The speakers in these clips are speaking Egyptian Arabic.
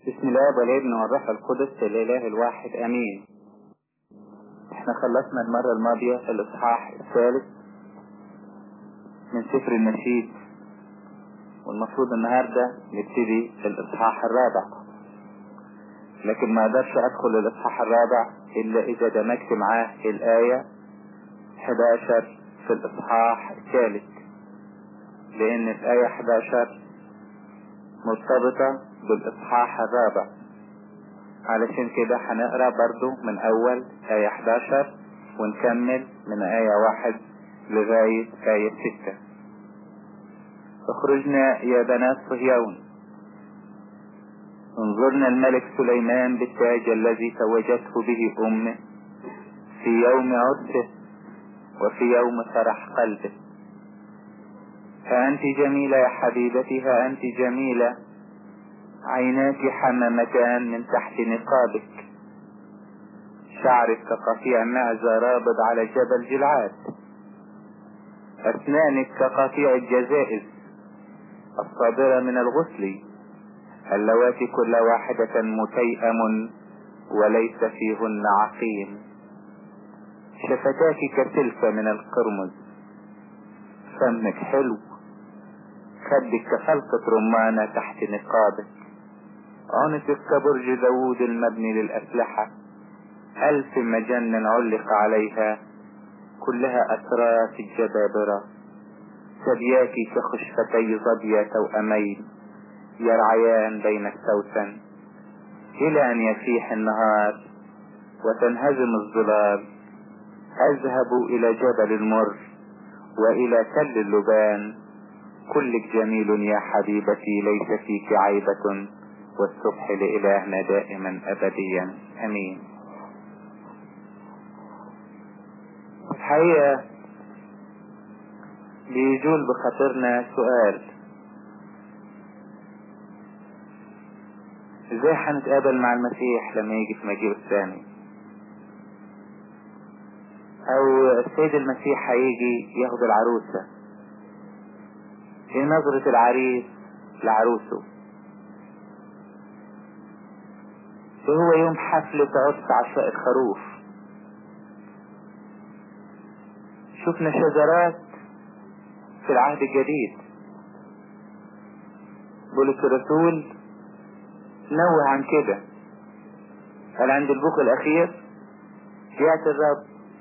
بسم الله والابن والروح القدس الاله الواحد امين احنا خلصنا المرة الماضية في الاصحاح الثالث من سفر النشيد والمفروض النهاردة نبتدي في الاصحاح الرابع لكن ما اقدرش ادخل الاصحاح الرابع الا اذا دمجت معاه الاية 11 في الاصحاح الثالث لان الاية 11 مرتبطة بالاصحاح الرابع علشان كده هنقرا برضو من اول آية 11 ونكمل من آية واحد لغاية آية ستة اخرجنا يا بنات صهيون انظرنا الملك سليمان بالتاج الذي توجته به امه في يوم عرسه وفي يوم فرح قلبه فأنت جميلة يا حبيبتي ها أنت جميلة عيناك حمامتان من تحت نقابك شعرك كقطيع معزة رابض على جبل جلعاد أسنانك كقطيع الجزائز الصادرة من الغسل اللواتي كل واحدة متيأم وليس فيهن عقيم شفتاك كسلك من القرمز فمك حلو خدك كخلقة رمانة تحت نقابك عنقك كبرج داوود المبني للأسلحة ألف مجن علق عليها كلها أسرات الجبابرة ثدياك كخشفتي ظبية توأمين يرعيان بين السوسن إلى أن يفيح النهار وتنهزم الظلال أذهب إلى جبل المر وإلى تل اللبان كلك جميل يا حبيبتي ليس فيك عيبة والصبح لإلهنا دائما أبديا أمين الحقيقة بيجول بخاطرنا سؤال ازاي هنتقابل مع المسيح لما يجي في مجيء الثاني او السيد المسيح هيجي ياخد العروسة ايه نظرة العريس لعروسه وهو يوم حفلة عرس عشاء الخروف شفنا شجرات في العهد الجديد بولس الرسول نوه عن كده قال عند البوق الاخير يأتي الرب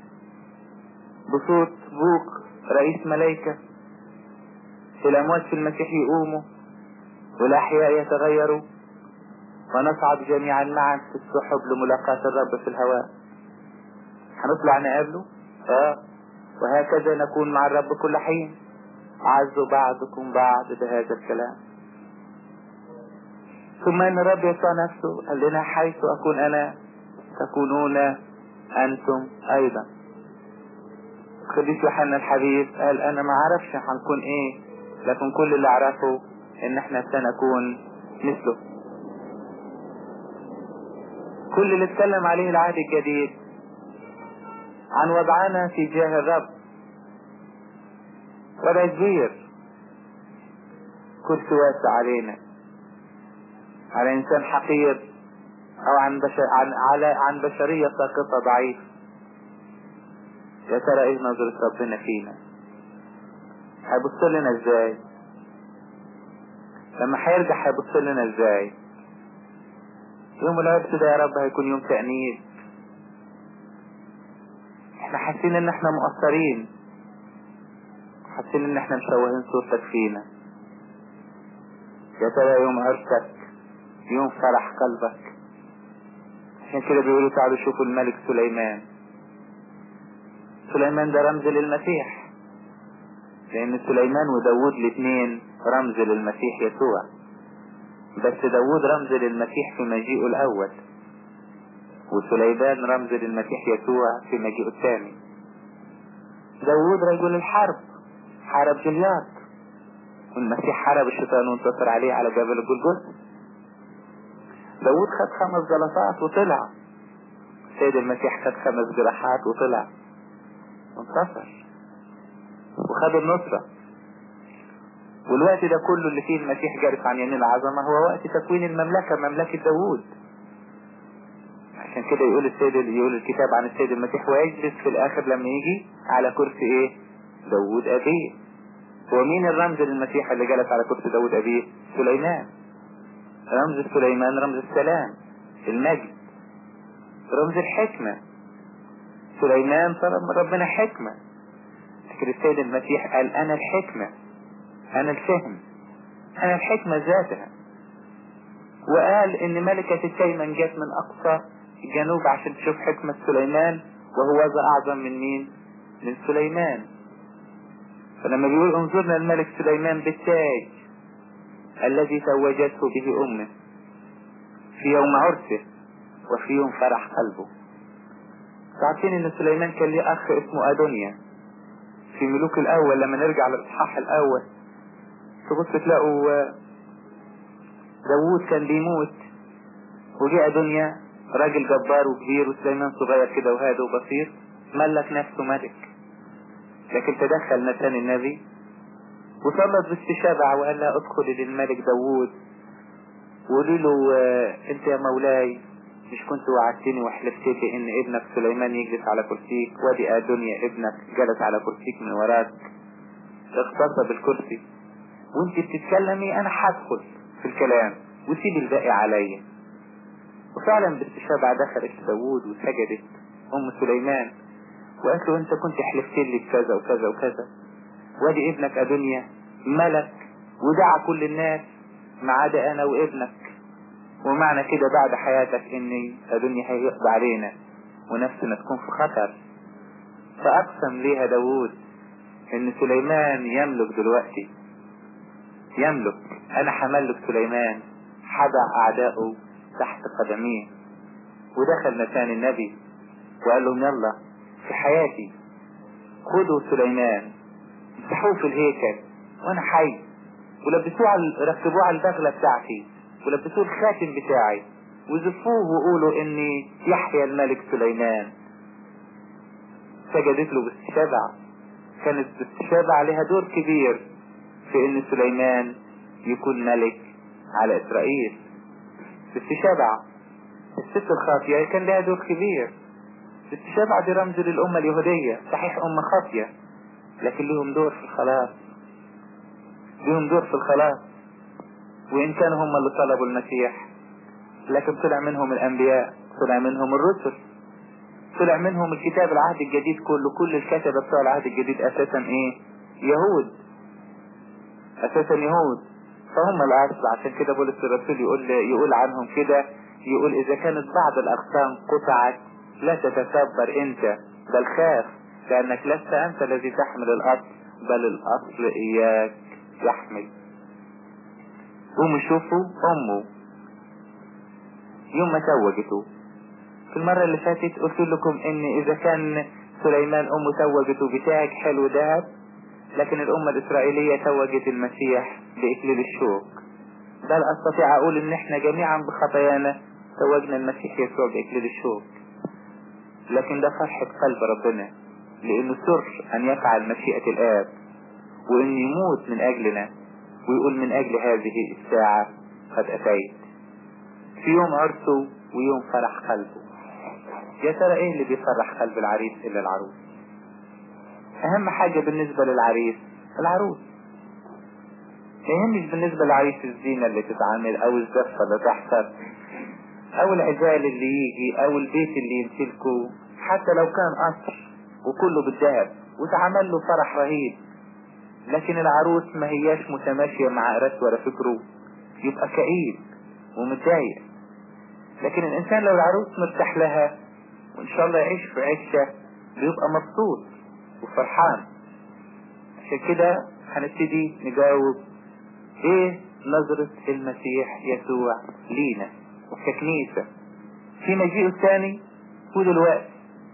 بصوت بوق رئيس ملايكة الاموات في المسيح يقوموا والاحياء يتغيروا ونصعد جميعا معا في السحب لملاقاة الرب في الهواء هنطلع نقابله اه وهكذا نكون مع الرب كل حين عزوا بعضكم بعض بهذا الكلام ثم ان الرب يسوع نفسه قال لنا حيث اكون انا تكونون انتم ايضا القديس يوحنا الحبيب قال انا ما اعرفش هنكون ايه لكن كل اللي اعرفه ان احنا سنكون مثله كل اللي اتكلم عليه العهد الجديد عن وضعنا في جاه الرب وضع كبير كرسي واسع علينا على انسان حقير او عن بشر عن على عن بشرية ساقطة ضعيف يا ترى ايه نظرة ربنا فينا هيبص لنا ازاي لما هيرجع هيبص لنا ازاي يوم العرس ده يا رب هيكون يوم تأنيب احنا حاسين ان احنا مقصرين حاسين ان احنا مشوهين صورتك فينا يا ترى يوم عرسك يوم فرح قلبك عشان كده بيقولوا تعالوا شوفوا الملك سليمان سليمان ده رمز للمسيح لان سليمان وداود الاثنين رمز للمسيح يسوع بس داود رمز للمسيح في مجيئه الاول وسليمان رمز للمسيح يسوع في مجيئه الثاني داود رجل الحرب حارب جليات والمسيح حارب الشيطان وانتصر عليه على جبل الجلجث داود خد خمس جلطات وطلع سيد المسيح خد خمس جراحات وطلع وانتصر وخد النصرة والوقت ده كله اللي فيه المسيح جالس عن يمين العظمة هو وقت تكوين المملكة مملكة داوود عشان كده يقول السيد يقول الكتاب عن السيد المسيح ويجلس في الاخر لما يجي على كرسي ايه داوود ابيه ومين الرمز للمسيح اللي جلس على كرسي داوود ابيه سليمان رمز سليمان رمز السلام المجد رمز الحكمة سليمان طلب من ربنا حكمة لكن السيد المسيح قال انا الحكمة انا الفهم انا الحكمة ذاتها وقال ان ملكة الكيمن جت من اقصى الجنوب عشان تشوف حكمة سليمان وهو ذا اعظم من مين من سليمان فلما بيقول انظرنا الملك سليمان بالتاج الذي توجته به امه في يوم عرسه وفي يوم فرح قلبه عارفين ان سليمان كان ليه اخ اسمه ادونيا في ملوك الاول لما نرجع للاصحاح الاول تبص تلاقوا داوود كان بيموت وجاء دنيا راجل جبار وكبير وسليمان صغير كده وهادي وبسيط ملك نفسه ملك لكن تدخل نتان النبي وصلت باستشابع وقال لها ادخلي للملك داوود وقولي له انت يا مولاي مش كنت وعدتني وحلفت لي ان ابنك سليمان يجلس على كرسيك وادي ادونيا ابنك جلس على كرسيك من وراك اغتصب الكرسي وانت بتتكلمي انا هدخل في الكلام وسيب الباقي عليا وفعلا باستشابع دخلت داوود وسجدت ام سليمان وقالت له انت كنت حلفت لي بكذا وكذا وكذا وادي ابنك ادونيا ملك ودعا كل الناس ما عدا انا وابنك ومعنى كده بعد حياتك ان ادونيا هيقضي علينا ونفسنا تكون في خطر فاقسم ليها داوود ان سليمان يملك دلوقتي يملك انا حملك سليمان حضع اعدائه تحت قدميه ودخل نتان النبي وقال لهم يلا في حياتي خدوا سليمان امسحوه في الهيكل وانا حي ولبسوه على ركبوه على البغلة بتاعتي ولبسوه الخاتم بتاعي وزفوه وقولوا اني يحيى الملك سليمان سجدت له باستشابع كانت باستشابع عليها دور كبير في ان سليمان يكون ملك على اسرائيل باستشابع الست الخاطية كان لها دور كبير باستشابع دي رمز للأمة اليهودية صحيح أمة خاطية لكن لهم دور في الخلاص لهم دور في الخلاص وإن كانوا هم اللي طلبوا المسيح لكن طلع منهم الأنبياء طلع منهم الرسل طلع منهم الكتاب العهد الجديد كله كل الكتبة بتوع العهد الجديد أساسا إيه يهود أساسا يهود فهم الأصل عشان كده بولس الرسول يقول يقول عنهم كده يقول إذا كانت بعض الأقسام قطعت لا تتكبر أنت بل خاف لأنك لست أنت الذي تحمل الأصل بل الأصل إياك يحمل قوموا شوفوا أمه يوم ما توجته في المرة اللي فاتت قلت لكم إن إذا كان سليمان أمه توجته بتاج حلو ذهب لكن الأمة الإسرائيلية توجت المسيح بإكليل الشوك بل أستطيع أقول إن إحنا جميعا بخطايانا توجنا المسيح يسوع بإكليل الشوك لكن ده فرحة قلب ربنا لأنه سر أن يفعل مشيئة الآب وأن يموت من أجلنا ويقول من أجل هذه الساعة قد أتيت في يوم عرسه ويوم فرح قلبه يا ترى ايه اللي بيفرح قلب العريس الا العروس اهم حاجة بالنسبة للعريس العروس ما يهمش بالنسبة للعريس الزينة اللي تتعامل او الزفة اللي تحصل او العزال اللي يجي او البيت اللي يمتلكه حتى لو كان قصر وكله بالذهب وتعمل له فرح رهيب لكن العروس ما هياش متماشية مع قراته ولا فكره يبقى كئيب ومتضايق لكن الانسان لو العروس مرتاح لها وان شاء الله يعيش في عيشة بيبقى مبسوط وفرحان عشان كده هنبتدي نجاوب ايه نظرة المسيح يسوع لينا ككنيسة في مجيئه الثاني ودلوقتي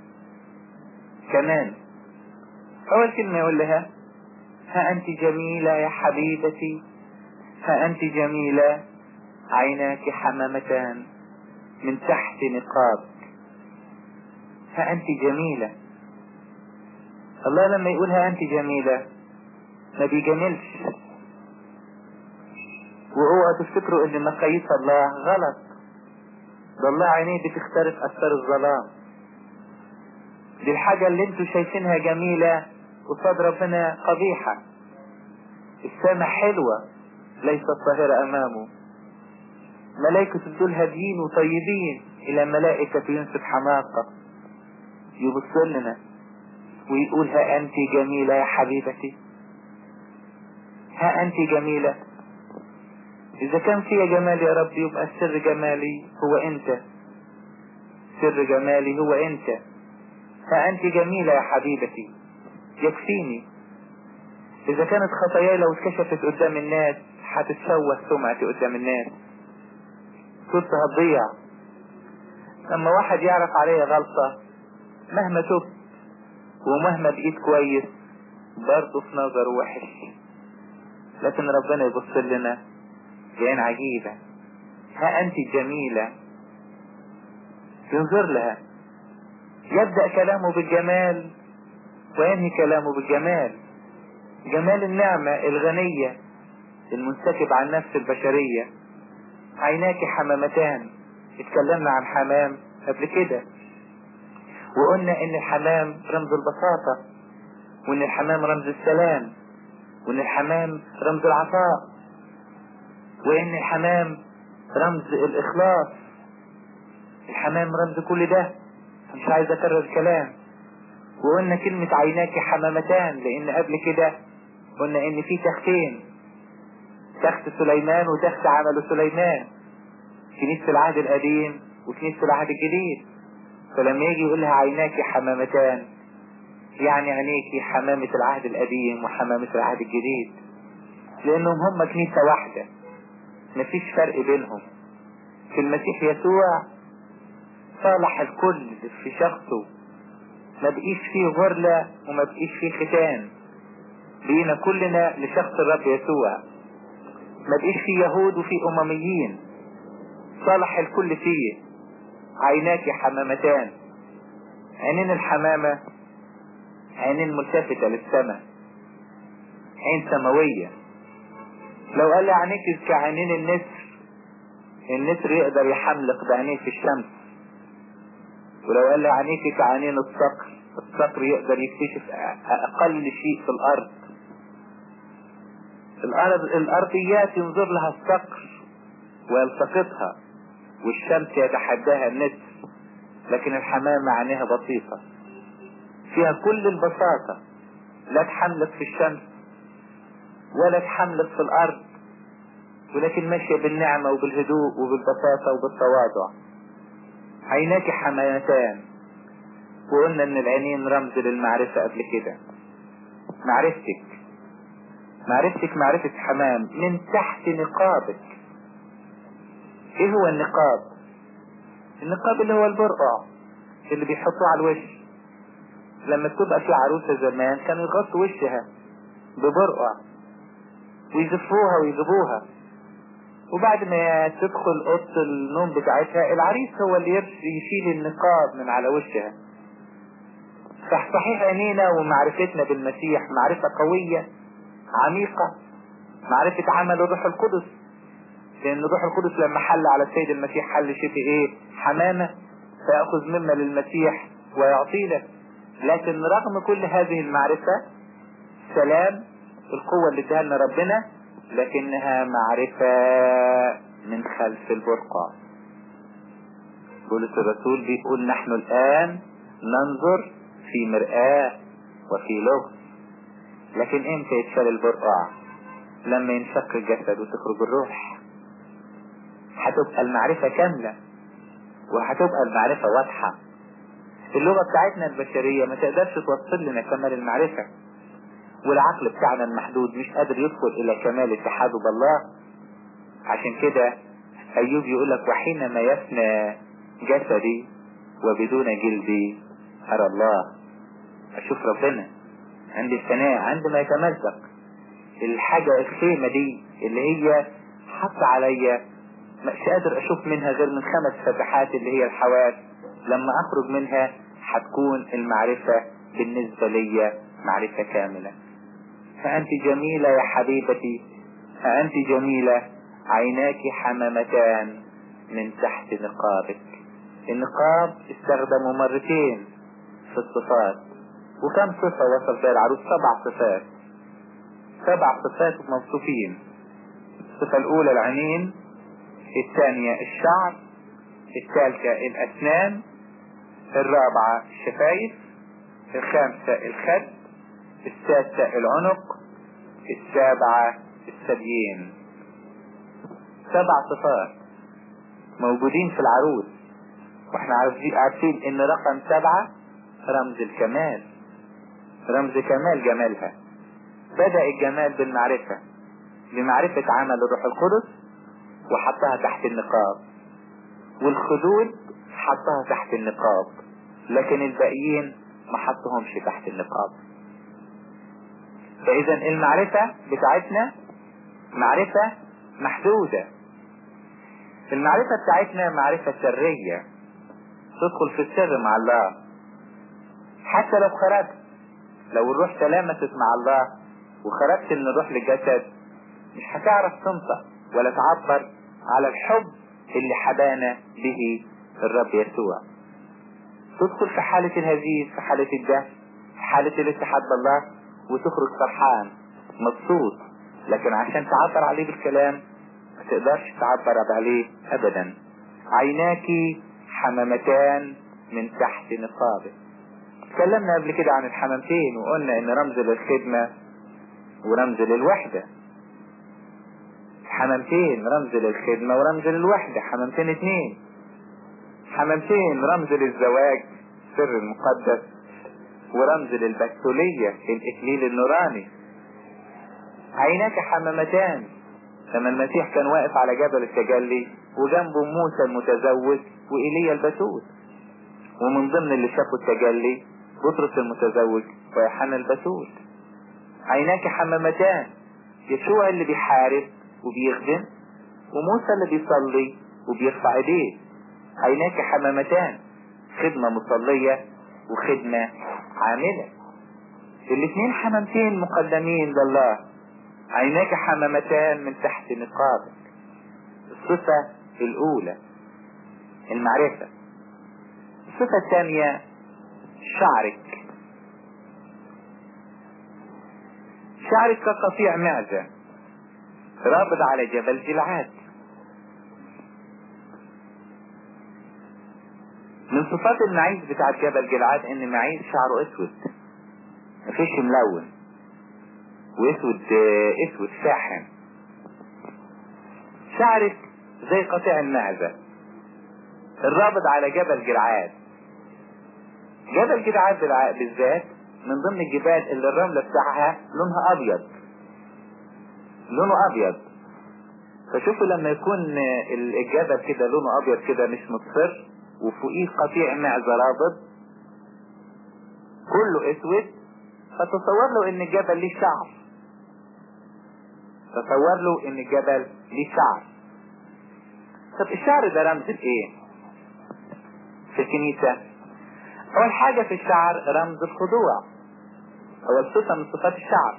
كمان اول كلمة يقول لها ها انت جميلة يا حبيبتي ها انت جميلة عيناك حمامتان من تحت نقاب ها انت جميلة الله لما يقول ها انت جميلة ما بيجملش واوعوا تفتكروا ان مقاييس الله غلط ده الله عينيه بتخترق اثار الظلام دي الحاجة اللي انتوا شايفينها جميلة قصاد ربنا قبيحة السماء حلوة ليست طاهرة امامه ملائكة دول هاديين وطيبين الى ملائكة ينسب حماقة يبص لنا ويقول ها انت جميلة يا حبيبتي ها انت جميلة اذا كان فيها جمال يا رب يبقى سر جمالي هو انت سر جمالي هو انت ها انت جميلة يا حبيبتي يكفيني اذا كانت خطاياي لو اتكشفت قدام الناس هتتشوه سمعتي قدام الناس كنت هتضيع لما واحد يعرف عليا غلطة مهما تبت ومهما بقيت كويس برضه في نظره وحش لكن ربنا يبص لنا بعين عجيبة ها انت جميلة ينظر لها يبدأ كلامه بالجمال وينهي كلامه بالجمال جمال النعمة الغنية المنسكب عن نفس البشرية عيناك حمامتان اتكلمنا عن حمام قبل كده وقلنا ان الحمام رمز البساطة وان الحمام رمز السلام وان الحمام رمز العطاء وان الحمام رمز الاخلاص الحمام رمز كل ده مش عايز اكرر الكلام وقلنا كلمة عيناك حمامتان لان قبل كده قلنا ان في تختين تخت سليمان وتخت عمل سليمان كنيسة العهد القديم وكنيسة العهد الجديد فلما يجي يقول لها عيناك حمامتان يعني عينيك حمامة العهد القديم وحمامة العهد الجديد لانهم هم كنيسة واحدة مفيش فرق بينهم في المسيح يسوع صالح الكل في شخصه ما بقيش فيه غرلة وما بقيش فيه ختان بقينا كلنا لشخص الرب يسوع ما بقيش فيه يهود وفيه امميين صالح الكل فيه عيناك حمامتان عينين الحمامة عينين ملتفتة للسماء عين سماوية لو قال لي عينيك كعينين النسر النسر يقدر يحملق بعينيه في الشمس ولو قال لي عينيك كعينين الصقر الصقر يقدر يكتشف اقل شيء في الارض الارض الارضيات ينظر لها الصقر ويلتقطها والشمس يتحداها النسر لكن الحمامة عينيها بسيطة فيها كل البساطة لا تحملك في الشمس ولا تحملك في الارض ولكن ماشية بالنعمة وبالهدوء وبالبساطة وبالتواضع عيناك حمامتان وقلنا ان العينين رمز للمعرفة قبل كده معرفتك معرفتك معرفة حمام من تحت نقابك ايه هو النقاب النقاب اللي هو البرقع اللي بيحطوه على الوش لما تبقى في عروسة زمان كانوا يغطوا وشها ببرقع ويزفوها ويجيبوها وبعد ما تدخل اوضه النوم بتاعتها العريس هو اللي يشيل النقاب من على وشها صحيح عينينا ومعرفتنا بالمسيح معرفة قوية عميقة معرفة عمل الروح القدس لان الروح القدس لما حل على السيد المسيح حل شبه ايه حمامة فيأخذ مما للمسيح ويعطينا لكن رغم كل هذه المعرفة سلام القوة اللي اداها لنا ربنا لكنها معرفة من خلف البرقع بولس الرسول بيقول نحن الآن ننظر في مرآة وفي لغز لكن امتى يتشال البرقع لما ينشق الجسد وتخرج الروح هتبقى المعرفة كاملة وهتبقى المعرفة واضحة اللغة بتاعتنا البشرية ما تقدرش توصل لنا كمال المعرفة والعقل بتاعنا المحدود مش قادر يدخل الى كمال اتحاده بالله عشان كده ايوب يقول لك وحينما يفنى جسدي وبدون جلدي ارى الله اشوف ربنا عند الفناء عندما يتمزق الحاجة الخيمة دي اللي هي حط عليا مش قادر اشوف منها غير من خمس فتحات اللي هي الحواس لما اخرج منها هتكون المعرفة بالنسبة لي معرفة كاملة فأنت جميلة يا حبيبتي فأنت جميلة عيناك حمامتان من تحت نقابك النقاب استخدموا مرتين في الصفات وكم صفة وصل فيها العروس سبع صفات سبع صفات موصوفين الصفة الأولى العينين الثانية الشعر الثالثة الأسنان الرابعة الشفايف الخامسة الخد السادسة العنق السابعة الثديين سبع صفات موجودين في العروس واحنا عارفين ان رقم سبعة رمز الكمال رمز كمال جمالها بدأ الجمال بالمعرفة بمعرفة عمل الروح القدس وحطها تحت النقاب والخدود حطها تحت النقاب لكن الباقيين ما حطهمش تحت النقاب فاذا المعرفة بتاعتنا معرفة محدودة المعرفة بتاعتنا معرفة سرية تدخل في السر مع الله حتى لو خرجت لو الروح تلامست مع الله وخرجت من الروح للجسد مش هتعرف تنطق ولا تعبر على الحب اللي حبانا به الرب يسوع تدخل في حالة الهزيز في حالة الدهش في حالة الاتحاد بالله وتخرج فرحان مبسوط لكن عشان تعبر عليه بالكلام ما تقدرش تعبر عليه ابدا عيناك حمامتان من تحت نقابه اتكلمنا قبل كده عن الحمامتين وقلنا ان رمز للخدمة ورمز للوحدة حمامتين رمز للخدمة ورمز للوحدة حمامتين اتنين حمامتين رمز للزواج سر المقدس ورمز للبكتولية الإكليل النوراني عيناك حمامتان لما المسيح كان واقف على جبل التجلي وجنبه موسى المتزوج وإيليا البتول ومن ضمن اللي شافوا التجلي بطرس المتزوج ويوحنا البتول عيناك حمامتان يشوع اللي بيحارب وبيخدم وموسى اللي بيصلي وبيرفع ايديه عيناك حمامتان خدمة مصلية وخدمة عاملة الاثنين حمامتين مقدمين لله عيناك حمامتان من تحت نقابك الصفة الأولى المعرفة الصفة الثانية شعرك شعرك كقطيع معزة رابط على جبل جلعاد من صفات المعيز بتاعت جبل جلعاد ان معيز شعره اسود مفيش ملون واسود اسود فاحم شعرك زي قطيع المعزة الرابط على جبل جلعاد جبل جلعاد بالذات من ضمن الجبال اللي الرملة بتاعها لونها ابيض لونه ابيض فشوفوا لما يكون الجبل كده لونه ابيض كده مش مصفر وفوقيه قطيع معزة رابط كله اسود فتصور له ان الجبل ليه شعر تصور له ان الجبل ليه شعر طب الشعر ده رمز لايه في الكنيسة اول حاجة في الشعر رمز الخضوع هو صفة من صفات الشعر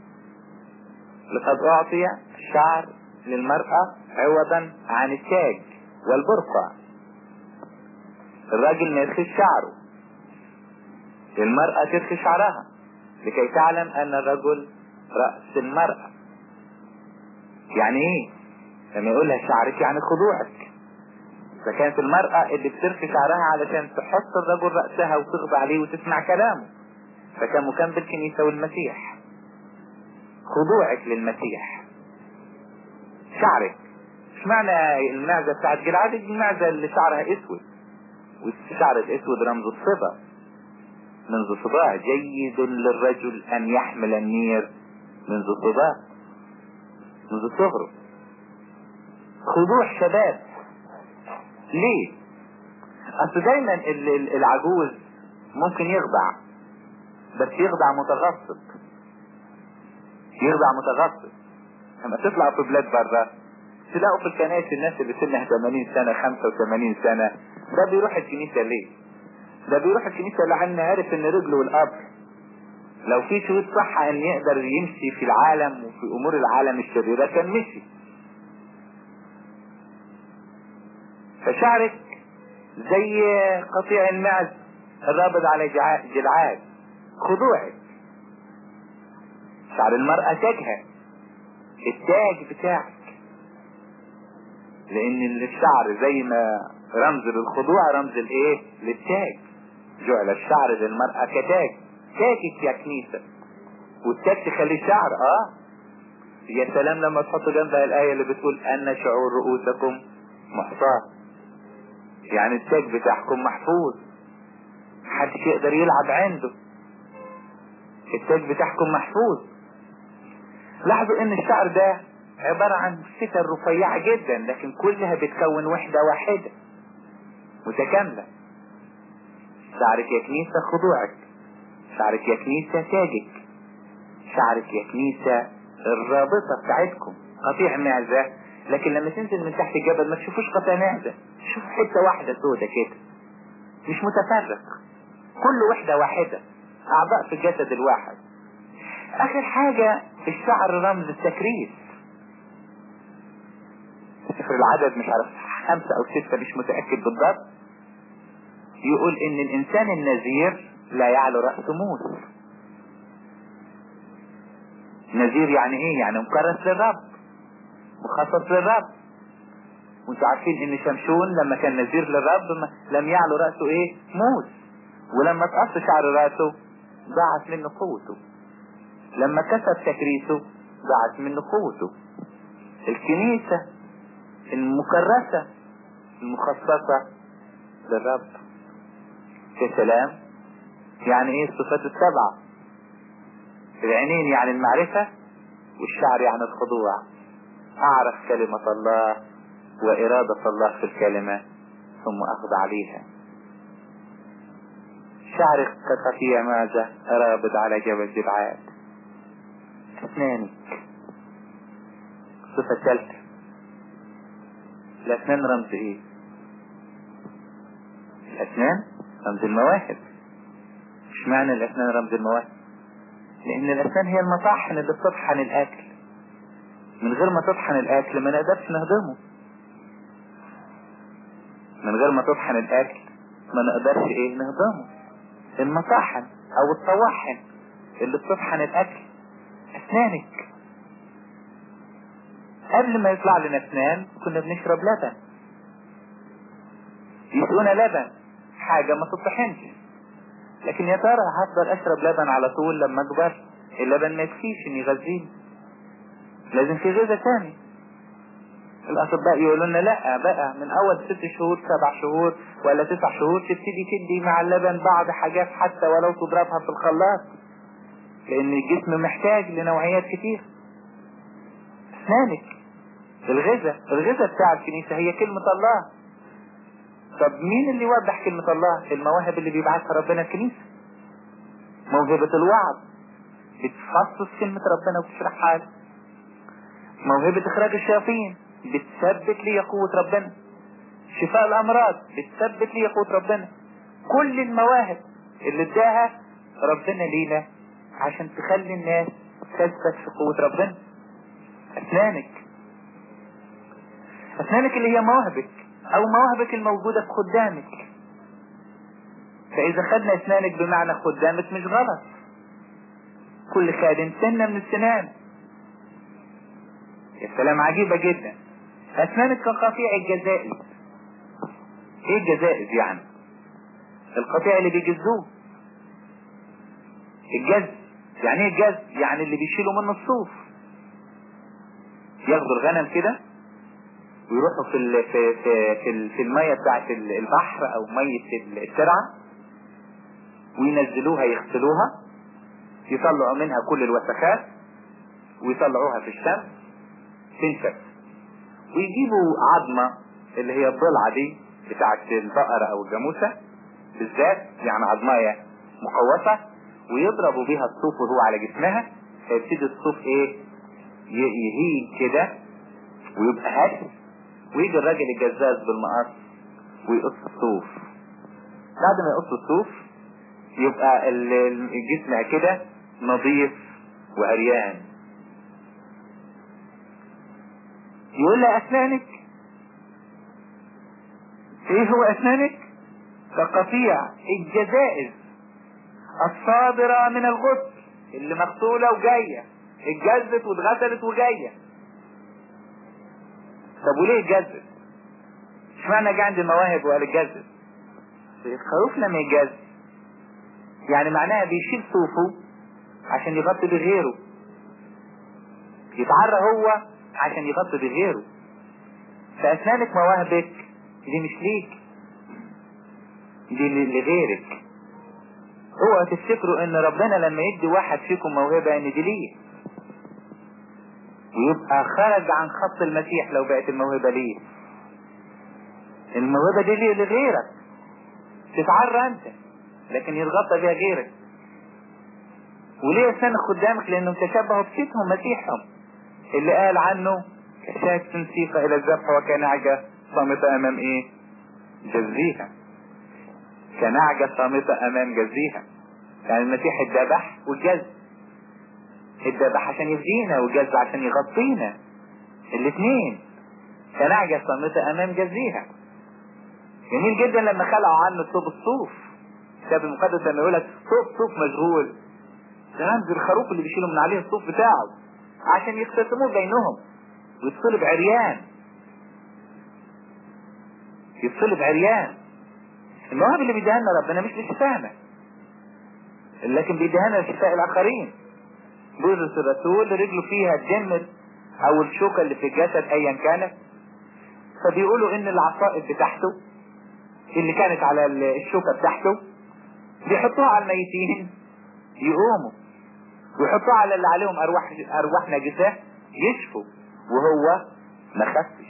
لقد اعطي الشعر للمرأة عوضا عن التاج والبرقع الراجل ما يرخي شعره المرأة ترخي شعرها لكي تعلم ان الرجل رأس المرأة يعني ايه لما يقول لها شعرك يعني خضوعك فكانت المرأة اللي بترخي شعرها علشان تحط الرجل رأسها وتخضع عليه وتسمع كلامه فكان مكان بالكنيسة والمسيح خضوعك للمسيح شعرك مش معنى المعزة بتاعت جلعاد المعزة اللي شعرها اسود والشعر الاسود رمز الصبا منذ صباع جيد للرجل ان يحمل النير منذ صباع منذ صغره خضوع شباب ليه اصل دايما العجوز ممكن يخضع بس يخضع متغصب يخضع متغصب لما تطلع في بلاد بره تلاقوا في الكنائس الناس اللي سنها 80 سنة 85 سنة ده بيروح الكنيسة ليه ده بيروح الكنيسة لأن عارف ان رجله القبر لو في شروط صحة ان يقدر يمشي في العالم وفي امور العالم الشريرة كان مشي فشعرك زي قطيع المعز الرابط على جلعاد خضوعك شعر المرأة تاجها التاج بتاعك لان الشعر زي ما رمز للخضوع رمز الايه للتاج جعل الشعر للمرأة كتاج تاجك يا كنيسة والتاج تخليه شعر اه يا سلام لما تحطوا جنبها الآية اللي بتقول أن شعور رؤوسكم محصاة يعني التاج بتاعكم محفوظ محدش يقدر يلعب عنده التاج بتاعكم محفوظ لاحظوا ان الشعر ده عبارة عن ستر رفيعة جدا لكن كلها بتكون وحدة واحدة متكاملة شعرك يا كنيسة خضوعك شعرك يا كنيسة تاجك شعرك يا كنيسة الرابطة بتاعتكم قطيع معزة لكن لما تنزل من تحت الجبل ما تشوفوش قطيع معزة تشوف حتة واحدة سودة كده مش متفرق كل وحدة واحدة أعضاء في الجسد الواحد آخر حاجة الشعر رمز التكريس سفر العدد مش عارف خمسة أو ستة مش متأكد بالضبط يقول إن الإنسان النذير لا يعلو رأسه موس نذير يعني إيه؟ يعني مكرس للرب مخصص للرب وانتوا عارفين ان شمشون لما كان نذير للرب لم يعلو رأسه ايه موس ولما تقص شعر رأسه ضاعت منه قوته لما كسب تكريسه ضاعت منه قوته الكنيسة المكرسة المخصصة للرب يا سلام يعني ايه الصفات السبعة العينين يعني المعرفة والشعر يعني الخضوع اعرف كلمة الله وارادة الله في الكلمة ثم اخضع عليها شعرك كقطيع ماذا رابط على جبل جبعاد اسنانك الصفة الثالثة الاسنان رمز ايه الاسنان رمز المواهب مش معنى الاسنان رمز المواهب لان الاسنان هي المطاحن اللي بتطحن الاكل من غير ما تطحن الاكل ما نقدرش نهضمه من غير ما تطحن الاكل ما نقدرش ايه نهضمه المطاحن او الطواحن اللي بتطحن الاكل اسنانك قبل ما يطلع لنا اسنان كنا بنشرب لبن يسقونا لبن حاجة ما تطحنش لكن يا ترى هفضل اشرب لبن على طول لما اكبر اللبن ما يكفيش ان يغذيني لازم في غذاء تاني الاطباء يقولوا لنا لا بقى من اول ست شهور سبع شهور ولا تسع شهور تبتدي تدي مع اللبن بعض حاجات حتى ولو تضربها في الخلاط لان الجسم محتاج لنوعيات كتير اسنانك الغذاء الغذاء بتاع الكنيسة هي كلمة الله طب مين اللي يوضح كلمة الله المواهب اللي بيبعثها ربنا الكنيسة موهبة الوعظ بتخصص كلمة ربنا وتشرحها لي موهبة اخراج الشياطين بتثبت لي قوة ربنا شفاء الامراض بتثبت لي قوة ربنا كل المواهب اللي اداها ربنا لينا عشان تخلي الناس تثبت في قوة ربنا اسنانك اسنانك اللي هي مواهبك او مواهبك الموجودة في خدامك فاذا خدنا اسنانك بمعنى خدامك مش غلط كل خادم سنة من السنان يا سلام عجيبة جدا اسنانك كقطيع الجزائز ايه الجزائز يعني القطيع اللي بيجزوه الجز يعني ايه الجز يعني اللي بيشيلوا منه الصوف ياخدوا الغنم كده ويروحوا في ال في في في, ال في الميه بتاعت البحر او ميه الترعه وينزلوها يغسلوها يطلعوا منها كل الوسخات ويطلعوها في الشمس تنشف ويجيبوا عظمه اللي هي الضلعه دي بتاعت البقره او الجاموسه بالذات يعني عظمايه مقوسه ويضربوا بيها الصوف وهو على جسمها فيبتدي الصوف ايه يهيج كده ويبقى هش ويجي الراجل الجزاز بالمقص ويقص الصوف بعد ما يقص الصوف يبقى الجسم كده نظيف وعريان يقول لها اسنانك ايه هو اسنانك كقطيع الجزائز الصادرة من الغسل اللي مغسولة وجاية اتجزت واتغسلت وجاية طب وليه اتجزت اشمعنى جه عند المواهب وقال اتجزت الخروف لما يتجز يعني معناها بيشيل صوفه عشان يغطي بغيره يتعرى هو عشان يغطي بغيره فأسنانك مواهبك دي مش ليك دي لغيرك اوعوا تفتكروا ان ربنا لما يدي واحد فيكم موهبة ان دي ليه ويبقى خرج عن خط المسيح لو بقت الموهبة ليه الموهبة دي ليه لغيرك تتعرى انت لكن يتغطى بها غيرك وليه سنة قدامك لانهم تشبهوا بسيتهم مسيحهم اللي قال عنه كشاة سيفة الى الذبح وكنعجة صامتة امام ايه جزيها كنعجة صامتة امام جزيها يعني المسيح اتذبح والجز اتذبح عشان يفدينا والجز عشان يغطينا الاثنين كنعجة صامتة امام جزيها جميل جدا لما خلعوا عنه ثوب الصوف الكتاب المقدس لما يقول لك صوف صوف مشغول ده رمز الخروف اللي بيشيلوا من عليه الصوف بتاعه عشان يقتسموه بينهم ويتصلب عريان يتصلب عريان المواهب اللي بيديها لنا ربنا مش لشفانا لكن بيديها لنا لشفاء الاخرين بولس الرسول رجله فيها الدم او الشوكة اللي في الجسد ايا كانت فبيقولوا ان العصائب بتاعته اللي كانت على الشوكة بتاعته بيحطوها على الميتين يقوموا ويحطوها على اللي عليهم ارواح ارواح نجسة يشفوا وهو ما خفش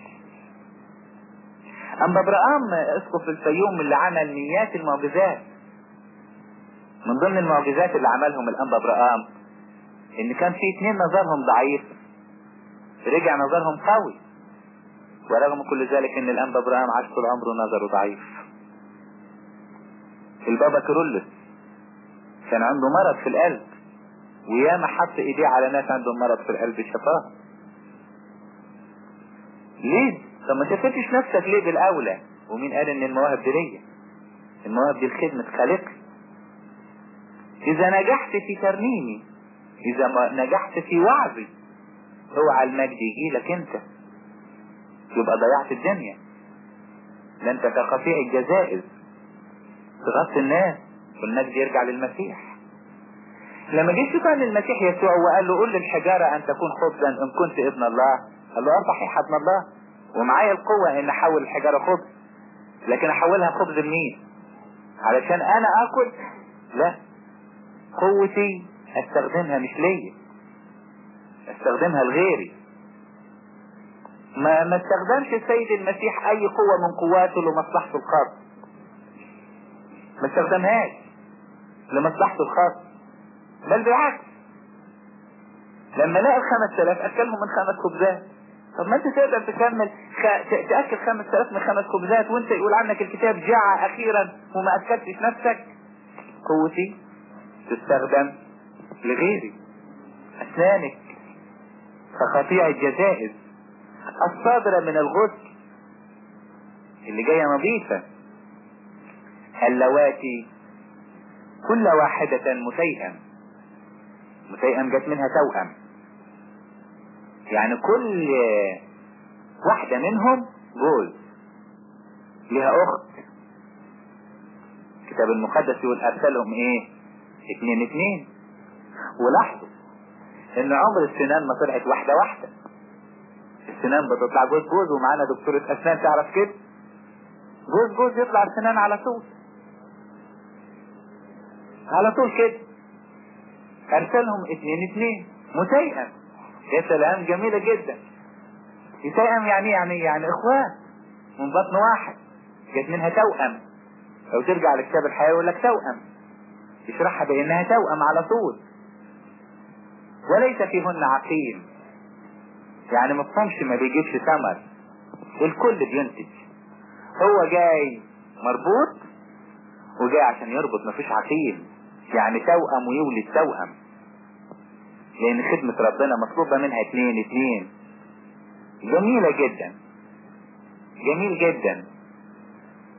اما ابراهام اسقف الفيوم اللي عمل مئات المعجزات من ضمن المعجزات اللي عملهم الانبا ابراهام ان كان في اتنين نظرهم ضعيف رجع نظرهم قوي ورغم كل ذلك ان الانبا ابراهام عاش طول عمره نظره ضعيف البابا كرولس كان عنده مرض في القلب وياما حط ايديه على ناس عندهم مرض في القلب شفاه ليه طب ما شفتش نفسك ليه بالاولى ومين قال ان المواهب دي ليا المواهب دي الخدمة خالقي اذا نجحت في ترنيمي اذا ما نجحت في وعظي اوعى المجد يجي لك انت يبقى ضيعت الدنيا ده انت كقطيع الجزائز تغطي الناس والمجد يرجع للمسيح لما جه شيطان للمسيح يسوع وقال له قل للحجارة ان تكون خبزا ان كنت ابن الله قال له اه صحيح ابن الله ومعايا القوة ان احول الحجارة خبز لكن احولها خبز لمين علشان انا اكل لا قوتي استخدمها مش ليا استخدمها لغيري ما ما استخدمش السيد المسيح اي قوة من قواته لمصلحته الخاصة ما استخدمهاش لمصلحته الخاصة بل بالعكس لما لقى الخمس تلاف اكلهم من خمس خبزات طب ما انت تقدر تكمل خ... تأكل خمس تلاف من خمس خبزات وانت يقول عنك الكتاب جاع اخيرا وما اكلتش نفسك قوتي تستخدم لغيري اسنانك كقطيع الجزائز الصادرة من الغسل اللي جاية نظيفة اللواتي كل واحدة متيئم متيئم جت منها توأم يعني كل واحدة منهم جوز لها اخت الكتاب المقدس يقول ارسلهم ايه اتنين اتنين ولاحظوا ان عمر السنان ما طلعت واحدة واحدة السنان بتطلع جوز جوز ومعانا دكتورة اسنان تعرف كده جوز جوز يطلع السنان على طول على طول كده ارسلهم اتنين اتنين متيئم يا سلام جميلة جدا يتيئم يعني يعني يعني اخوان من بطن واحد جت منها توأم لو ترجع لكتاب الحياة يقول لك توأم يشرحها بانها توأم على طول وليس فيهن عقيم يعني مفهومش ما بيجيبش ثمر الكل بينتج هو جاي مربوط وجاي عشان يربط مفيش عقيم يعني توأم ويولد توأم لان خدمة ربنا مطلوبة منها اتنين اتنين جميلة جدا جميل جدا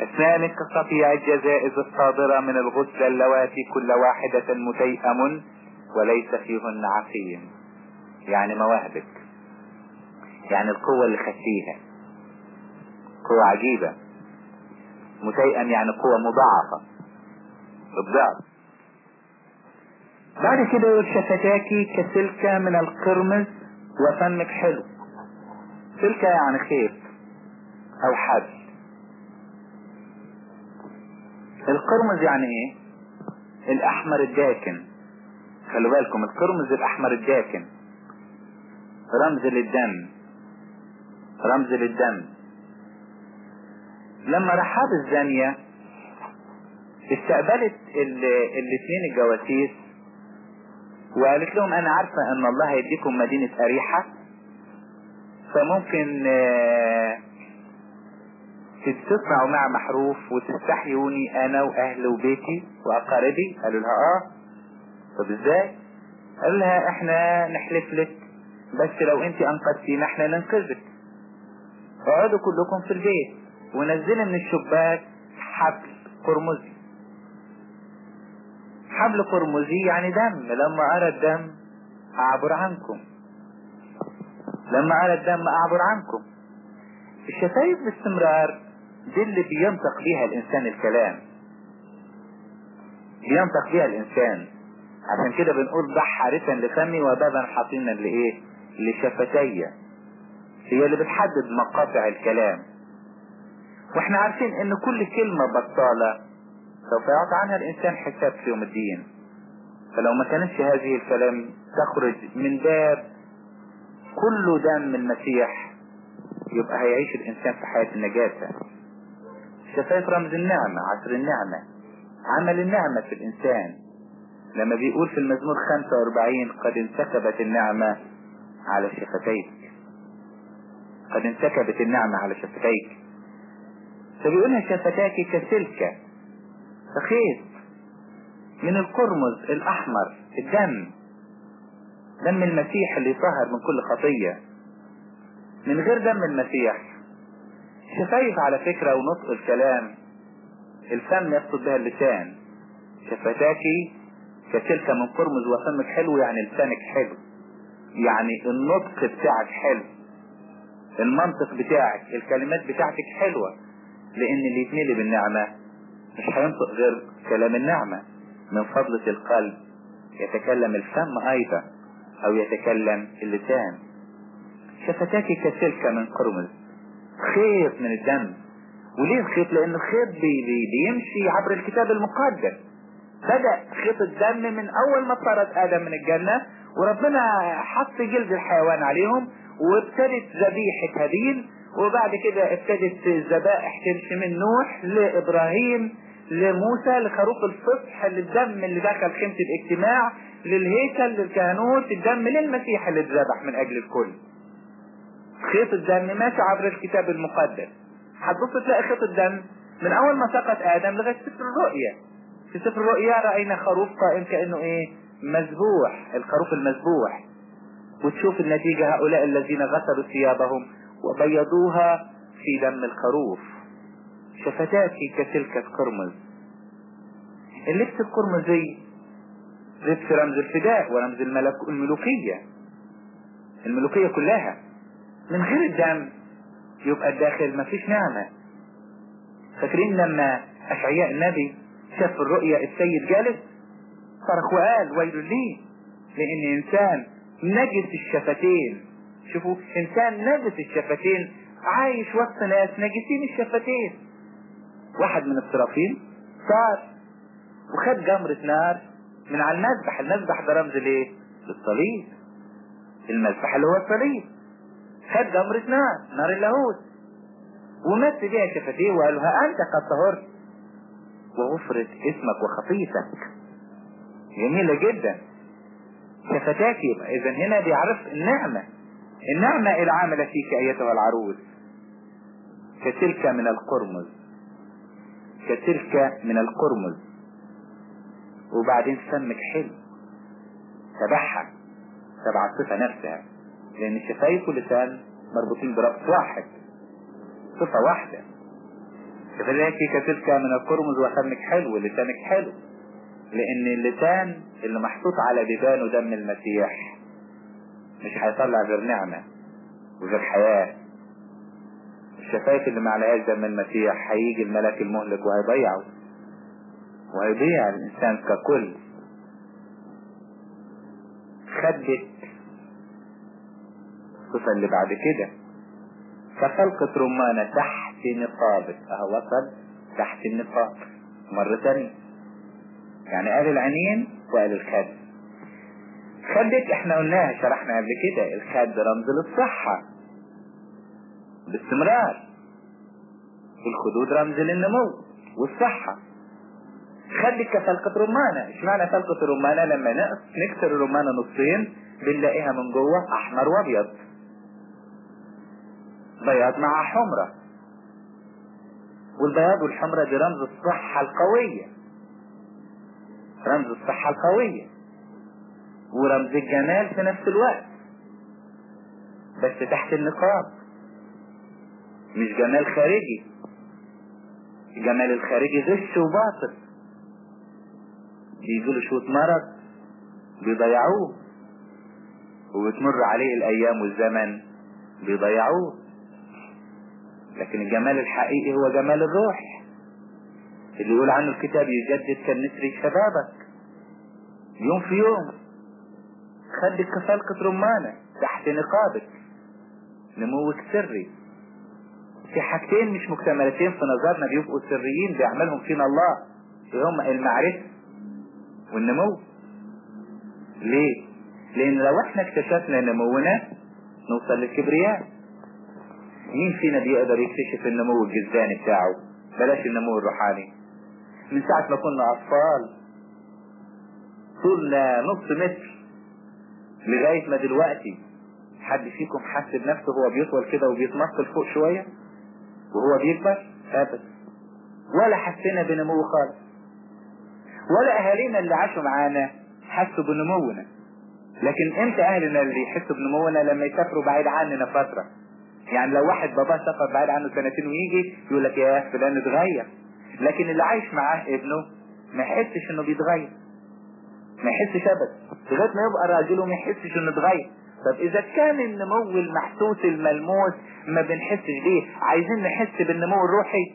أسنانك كقطيع الجزائز الصادرة من الغسل اللواتي كل واحدة متيأم وليس فيهن عقيم يعني مواهبك يعني القوة اللي خدتيها قوة عجيبة متيئم يعني قوة مضاعفة بالضعف بعد كده يقول شفتاكي كسلكة من القرمز وفمك حلو سلكة يعني خيط او حبل القرمز يعني ايه الاحمر الداكن خلوا بالكم القرمز الاحمر الداكن رمز للدم رمز للدم لما رحاب الزانية استقبلت الاثنين الجواسيس وقالت لهم انا عارفة ان الله هيديكم مدينة اريحة فممكن تسمعوا مع محروف وتستحيوني انا واهل وبيتي واقاربي قالوا لها اه طب ازاي قال لها احنا نحلف لك بس لو انت انقذتينا احنا ننقذك اقعدوا كلكم في البيت ونزلي من الشباك حبل قرمزي حبل قرمزي يعني دم لما ارى الدم اعبر عنكم لما ارى الدم اعبر عنكم الشفايف باستمرار دي اللي بينطق بيها الانسان الكلام بينطق بيها الانسان عشان كده بنقول ضح حارسا لفمي وبابا حصينا لايه لشفتي هي اللي بتحدد مقاطع الكلام واحنا عارفين ان كل كلمة بطالة سوف يعطى عنها الانسان حساب في يوم الدين فلو ما كانتش هذه الكلام تخرج من باب كله دم المسيح يبقى هيعيش الانسان في حياة النجاسة شفايف رمز النعمة عصر النعمة عمل النعمة في الانسان لما بيقول في المزمور 45 قد انسكبت النعمة على شفتيك قد انسكبت النعمة على شفتيك فبيقولها شفتاك كسلكة فخيط من القرمز الأحمر الدم دم المسيح اللي طهر من كل خطية من غير دم المسيح شفايف على فكرة ونطق الكلام الفم يقصد بها اللسان شفتاكي كسلكة من قرمز وفمك حلو يعني لسانك حلو يعني النطق بتاعك حلو المنطق بتاعك الكلمات بتاعتك حلوة لان اللي يتملي بالنعمة مش هينطق غير كلام النعمة من فضلة القلب يتكلم الفم ايضا او يتكلم اللسان شفتاك كسلكة من قرمز خيط من الدم وليه الخيط لان الخيط بي بي بيمشي عبر الكتاب المقدس بدأ خيط الدم من اول ما طرد ادم من الجنة وربنا حط جلد الحيوان عليهم وابتدت ذبيحة هابيل وبعد كده ابتدت الذبائح تمشي من نوح لابراهيم لموسى لخروف الفصح للدم اللي دخل خيمة الاجتماع للهيكل للكهنوت الدم للمسيح اللي اتذبح من اجل الكل خيط الدم ماشي عبر الكتاب المقدس هتبص تلاقي خيط الدم من اول ما سقط ادم لغايه سفر الرؤيا في سفر الرؤيا راينا خروف قائم كانه ايه مذبوح الخروف المذبوح وتشوف النتيجة هؤلاء الذين غسلوا ثيابهم وبيضوها في دم الخروف شفتاكي كتلك القرمز اللبس القرمزي لبس رمز الفداء ورمز الملك الملوكية الملوكية كلها من غير الدم يبقى الداخل مفيش نعمة فاكرين لما أشعياء النبي شاف الرؤيا السيد جالس صرخ وقال ويل لي لأن إنسان نجس الشفتين شوفوا إنسان نجس الشفتين عايش وسط ناس نجسين الشفتين واحد من الصرافين صار وخد جمرة نار من على المذبح المذبح ده رمز ليه للصليب المذبح اللي هو الصليب خد جمرة نار نار اللاهوت ومس بيها شفتيه وقال له ها انت قد طهرت وغفرت اسمك وخطيتك جميلة جدا شفتاك يبقى اذا هنا بيعرف النعمة النعمة العاملة فيك ايتها العروس كتلك من القرمز كتلك من القرمز وبعدين سمك حلو تبعها تبع الصفة نفسها لان الشفايف واللسان مربوطين برأس واحد صفة واحدة فذلك تلك من القرمز وفمك حلو لسانك حلو لان اللسان اللي محطوط على بيبانه دم المسيح مش هيطلع غير نعمة وغير حياة الشفايف اللي معلهاش دم المسيح هيجي الملك المهلك وهيضيعه وهيضيع الانسان ككل خدك الصفة اللي بعد كده كفلقة رمانة تحت نقابك اهو وصل تحت النقاب مرة تانية يعني قال العينين وقال الخد خدك احنا قلناها شرحنا قبل كده الخد رمز للصحة باستمرار الخدود رمز للنمو والصحة خلي كفلقة رمانة اشمعنى فلقة الرمانة لما نقص نكسر الرمانة نصين بنلاقيها من جوه احمر وابيض بياض مع حمرة والبياض والحمرة دي رمز الصحة القوية رمز الصحة القوية ورمز الجمال في نفس الوقت بس تحت النقاب مش جمال خارجي الجمال الخارجي غش وباطل بيجيله شوط مرض بيضيعوه وبتمر عليه الايام والزمن بيضيعوه لكن الجمال الحقيقي هو جمال الروح اللي يقول عنه الكتاب يجدد كالنسر شبابك يوم في يوم خليك كفلقة رمانة تحت نقابك نموك سري في حاجتين مش مكتملتين في نظرنا بيبقوا سريين بيعملهم فينا الله اللي هم المعرفة والنمو ليه لان لو احنا اكتشفنا نمونا نوصل للكبرياء مين فينا بيقدر يكتشف النمو الجزاني بتاعه بلاش النمو الروحاني من ساعة ما كنا اطفال طولنا نص متر لغاية ما دلوقتي حد فيكم حس بنفسه هو بيطول كده وبيتمثل فوق شوية وهو بيكبر ابدا ولا حسينا بنمو خالص ولا اهالينا اللي عاشوا معانا حسوا بنمونا لكن امتى اهلنا اللي يحسوا بنمونا لما يسافروا بعيد عننا فترة يعني لو واحد باباه سافر بعيد عنه سنتين ويجي يقول لك يا فلان اتغير لكن اللي عايش معاه ابنه ما يحسش انه بيتغير ما يحسش ابدا لغايه ما يبقى راجل وما يحسش انه اتغير طب اذا كان النمو المحسوس الملموس ما بنحسش بيه عايزين نحس بالنمو الروحي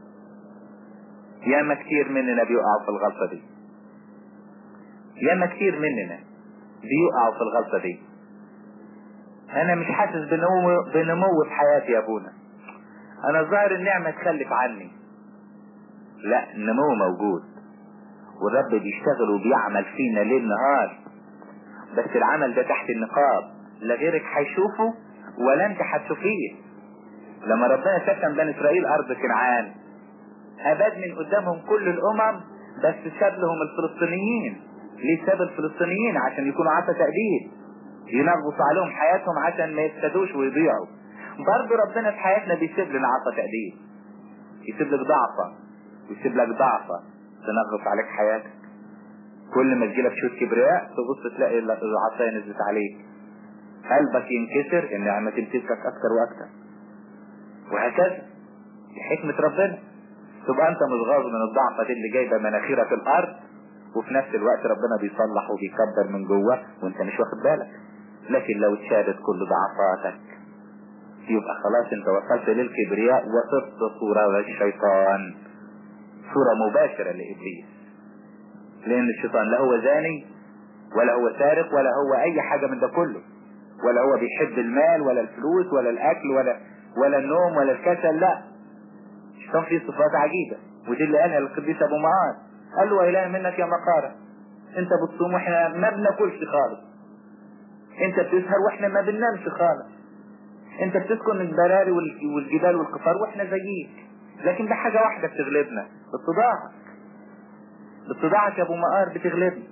ياما كتير مننا بيقعوا في الغلطة دي ياما كتير مننا بيقعوا في الغلطة دي انا مش حاسس بنمو بنمو في حياتي يا ابونا انا الظاهر النعمة تخلف عني لا النمو موجود والرب بيشتغل وبيعمل فينا ليل نهار بس العمل ده تحت النقاب لا غيرك هيشوفه ولا انت هتشوفيه لما ربنا سكن بني اسرائيل ارض كنعان اباد من قدامهم كل الامم بس ساب لهم الفلسطينيين ليه ساب الفلسطينيين عشان يكونوا عطا تأديب ينغص عليهم حياتهم عشان ما يفسدوش ويضيعوا برضه ربنا في حياتنا بيسيب لنا عطا تأديب يسيب لك ضعفة ويسيب لك ضعفة تنغص عليك حياتك كل ما تجيلك شوط كبرياء تبص تلاقي العصاية نزلت عليك قلبك ينكسر النعمة تمسكك اكتر واكتر وهكذا دي حكمة ربنا تبقى انت مش غاض من الضعفة دي اللي جايبة مناخيرك في الارض وفي نفس الوقت ربنا بيصلح وبيكبر من جوه وانت مش واخد بالك لكن لو اتشالت كل ضعفاتك يبقى خلاص انت وصلت للكبرياء وصرت صورة الشيطان صورة مباشرة لإبليس لأن الشيطان لا هو زاني ولا هو سارق ولا هو أي حاجة من ده كله ولا هو بيحب المال ولا الفلوس ولا الأكل ولا ولا النوم ولا الكسل لا الشيطان فيه صفات عجيبة ودي اللي قالها القديس أبو معاذ قال له إله منك يا مقارة أنت بتصوم وإحنا ما بناكلش خالص أنت بتسهر وإحنا ما بننامش خالص أنت بتسكن البراري والجبال والقفار وإحنا زيك لكن ده حاجة واحدة بتغلبنا اتضاعك اتضاعك يا ابو مقار بتغلبني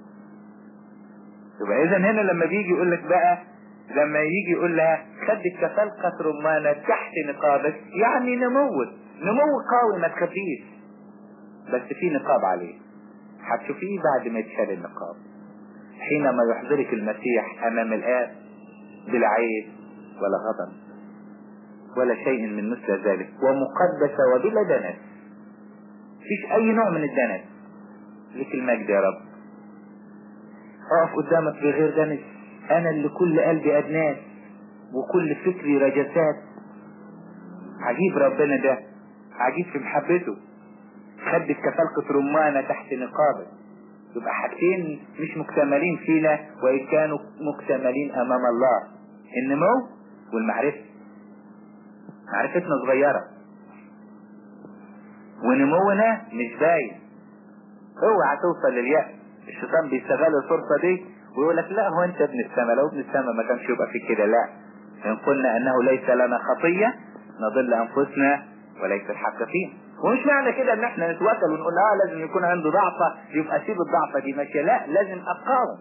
يبقى اذا هنا لما بيجي يقول لك بقى لما يجي يقول لها خدك كفلقة رمانة تحت نقابك يعني نموت نمو قوي ما تخافيش بس في نقاب عليه هتشوفيه بعد ما يتشال النقاب حينما يحضرك المسيح امام الاب بلا عيب ولا غضب ولا شيء من مثل ذلك ومقدسة وبلا دنس فيش اي نوع من الدنس لك المجد يا رب اقف قدامك بغير دنس انا اللي كل قلبي ادناس وكل فكري رجسات عجيب ربنا ده عجيب في محبته خدك كفلقة رمانة تحت نقابه يبقى حاجتين مش مكتملين فينا وإن كانوا مكتملين أمام الله النمو والمعرفة معرفتنا صغيرة ونمونا مش باين اوعى توصل لليأس الشيطان بيستغل الفرصة دي ويقول لك لا هو انت ابن السماء لو ابن السماء ما كانش يبقى فيك كده لا ان قلنا انه ليس لنا خطية نضل انفسنا وليس الحق فيه ومش معنى كده ان احنا نتوكل ونقول اه لازم يكون عنده ضعفة يبقى سيب الضعفة دي ماشية لا لازم اقاوم